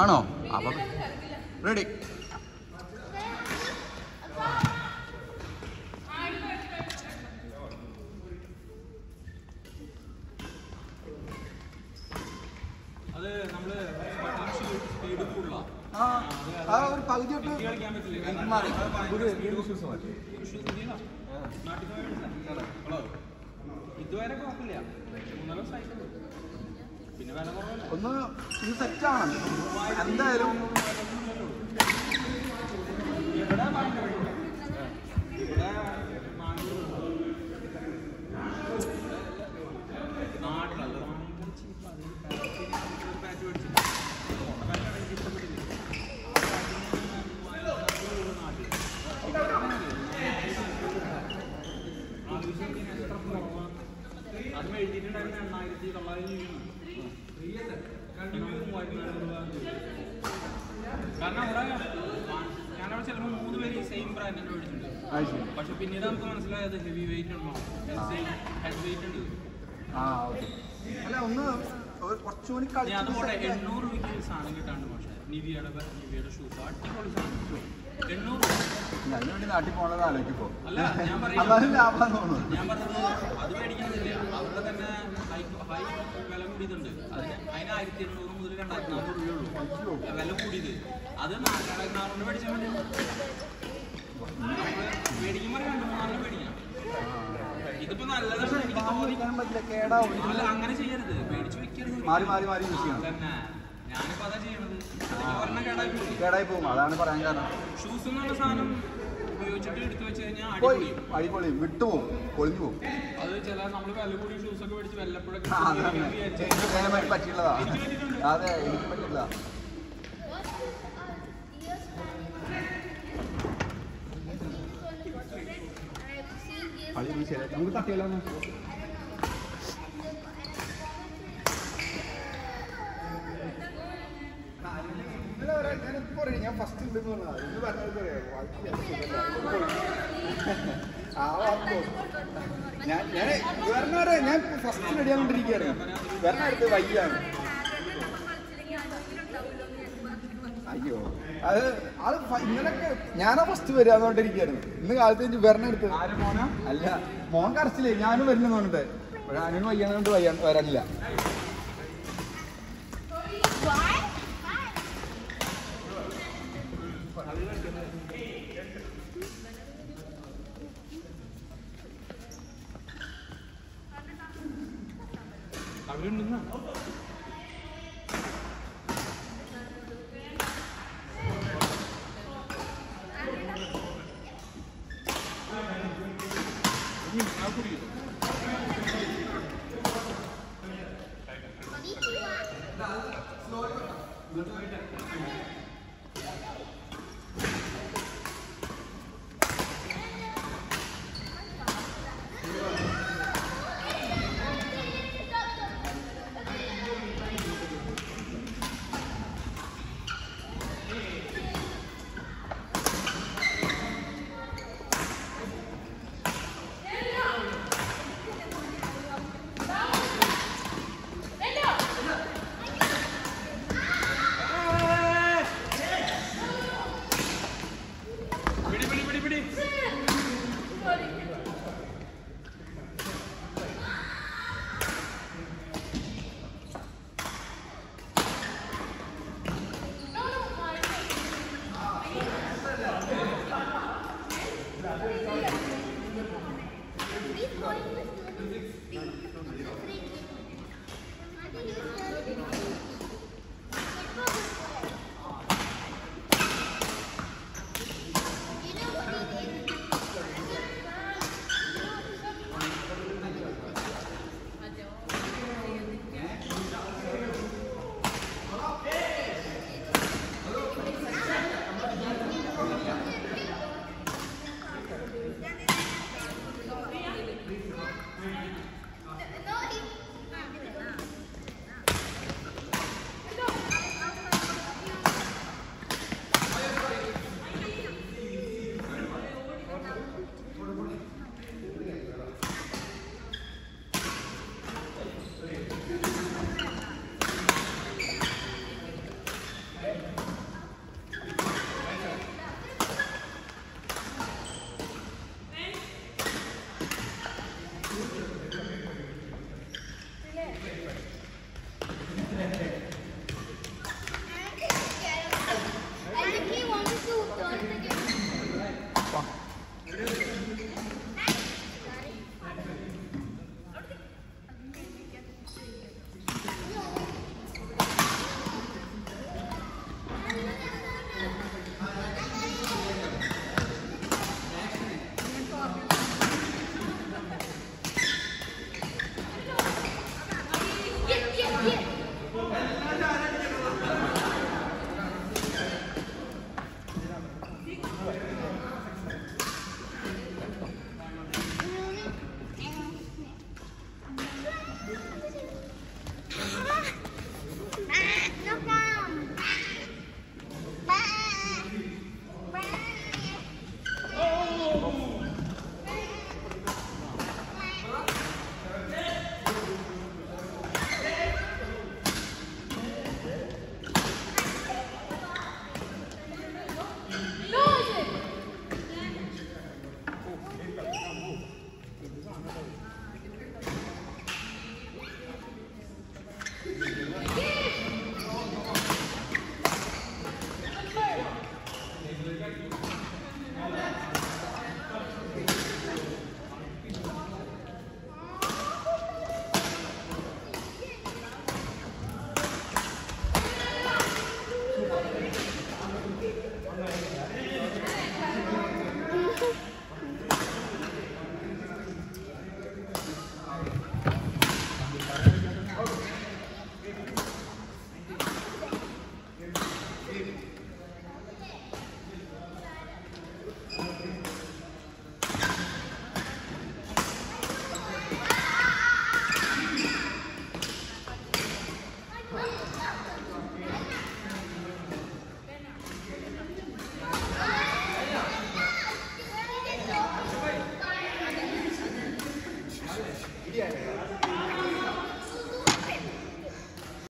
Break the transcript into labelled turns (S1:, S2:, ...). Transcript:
S1: ആണോ അപ്പൊ റെഡി
S2: അത് നമ്മള് സ്പീഡ് കൂടുതലാണ്
S1: ആ ആ ഒരു പകുതി തൊട്ട്
S2: കളിക്കാൻ പറ്റില്ല
S1: മാറി പുതിയ ഷൂസ് മാറ്റി
S2: ഇതുവരെ കുഴപ്പമില്ല മൂന്നര ദിവസമായിട്ടുള്ളൂ പിന്നെ വില കുറവല്ല
S1: ഒന്ന് ഇത് സെറ്റാണ് എന്തായാലും
S2: ഇവിടെ ഭയങ്കര ഇവിടെ നാനൂറ് നാട്ടിലല്ല ഭയങ്കര cheap ആ. അത് പാറ്റ് മേടിച്ചു. പാറ്റ് എനിക്ക് ഇഷ്ടപ്പെട്ടില്ല. ആ പാറ്റിന് മൂവായിരത്തി അഞ്ഞൂറ് രൂപ നാട്ടിൽ. ആവശ്യം ഇതിന് എത്ര കുറവാ? അതും എഴുതിയിട്ടുണ്ടായിരുന്ന എണ്ണായിരത്തി തൊള്ളായിരം രൂപയാണ് നമുക്ക് മൂവായിരത്തി നാനൂറ് രൂപ കാരണം അവിടെ ഞാനവിടെ ചെല്ലുമ്പോൾ മൂന്ന് പേര് സെയിം ബ്രാൻഡിന്റെ മേടിച്ചിട്ടുണ്ട്
S1: അത് ശരി.
S2: പക്ഷെ പിന്നീട് നമുക്ക് മനസ്സിലായത് ഹെവി വെയിറ്റ് ഉണ്ടോ ഹെഡ് വെയിറ്റ് ഉണ്ട്
S1: ആ ഓക്കെ അല്ല ഒന്ന് ഒരു കുറച്ചുകൂടി
S2: ഇനി അത് പോട്ടെ
S1: കളിച്ച്
S2: എണ്ണൂറ് രൂപയ്ക്ക് സാധനം കിട്ടാണ്ട് പക്ഷേ നിവിയുടെ നിവിയുടെ ഷൂസ് അടിപൊളി സാധനം എണ്ണൂറ് രൂപ.
S1: അതിനുവേണ്ടി നാട്ടിൽ പോകണത് ആലോചിക്കുമ്പോ
S2: അല്ല ഞാൻ പറയാം
S1: അതായത് ലാഭം തോന്നുന്നു
S2: ഞാൻ പറഞ്ഞത് അത് മേടിക്കണമെന്നില്ല അവരുടെ തന്നെ ഹൈ ഹൈ വില കൂടിയതുണ്ട് അതിന് അതിന് ആയിരത്തി എണ്ണൂറ് മുതൽ രണ്ടായിരത്തി നാനൂറ് രൂപയുള്ളൂ വില കൂടിയത് അത് നാലായിരത്തി നാനൂറ് മേടിച്ചാൽ മതി നമ്മള് മേടിക്കുമ്പോൾ രണ്ട് മൂന്നാറിന് മേടിക്കണം ഇതിപ്പോ നല്ലതാണ് എനിക്ക് തോന്നി
S1: വെക്കാൻ പറ്റില്ല കേടാവും
S2: അല്ല അങ്ങനെ ചെയ്യരുത് മേടിച്ച് വെക്കരുത്
S1: മാറി മാറി മാറി യൂസ് ചെയ്യണം
S2: തന്നെ ഞാനിപ്പോ അതാ ചെയ്യണത് എനിക്ക് ഒരെണ്ണം കേടായി പോയി
S1: കേടായി പോകും അതാണ് പറയാൻ കാരണം
S2: ഷൂസ് എന്നുള്ള സാധനം ഉപയോഗിച്ചിട്ട് എടുത്തു വെച്ച് കഴിഞ്ഞാൽ
S1: പോയി
S2: അടിപൊളി
S1: അടിപൊളി വിട്ടുപോകും പൊളിഞ്ഞു പോകും
S2: അത് ചില നമ്മള് വില കൂടിയ ഷൂസ് ഒക്കെ മേടിച്ച് വല്ലപ്പോഴൊക്കെ
S1: ആ, അതാണ്
S2: വിചാരിച്ച്
S1: എനിക്ക് ദയവായി പറ്റിയുള്ളതാ അതെ എനിക്ക് പറ്റില്ല അത് ഇനി ശരിയാക്കി. നമുക്ക് തട്ടിയല്ലോ ഒന്ന്. ഇന്നലെ വരെ ഞാൻ ഇപ്പൊ പറയും, ഞാൻ ഫസ്റ്റ് ഉണ്ടെന്ന് പറഞ്ഞതാ. ഇന്ന് പറഞ്ഞത് അറിയാമോ? ബാക്കി ഞാൻ സുഖമില്ല. ആ വാക്കോ. ഞാൻ ഞാൻ വരണ വരെ ഞാൻ ഫസ്റ്റ് റെഡിയാകൊണ്ടിരിക്കുകയായിരുന്നു വരണ അടുത്ത് വയ്യാണ് അയ്യോ അത് അത് ഫ- ഇന്നലൊക്കെ ഞാനാ ഫസ്റ്റ് വരിക അതുകൊണ്ടിരിക്കുകയായിരുന്നു ഇന്ന് കാലത്ത് എനിക്ക് വരണ അടുത്ത് അല്ല മോൻ കറച്ചില്ലേ ഞാനും വരുന്നു പറഞ്ഞിട്ട് പക്ഷെ അനുവിന് വയ്യാന്നുകൊണ്ട് വയ്യ വരാനില്ല
S2: അവരുണ്ടെന്നാ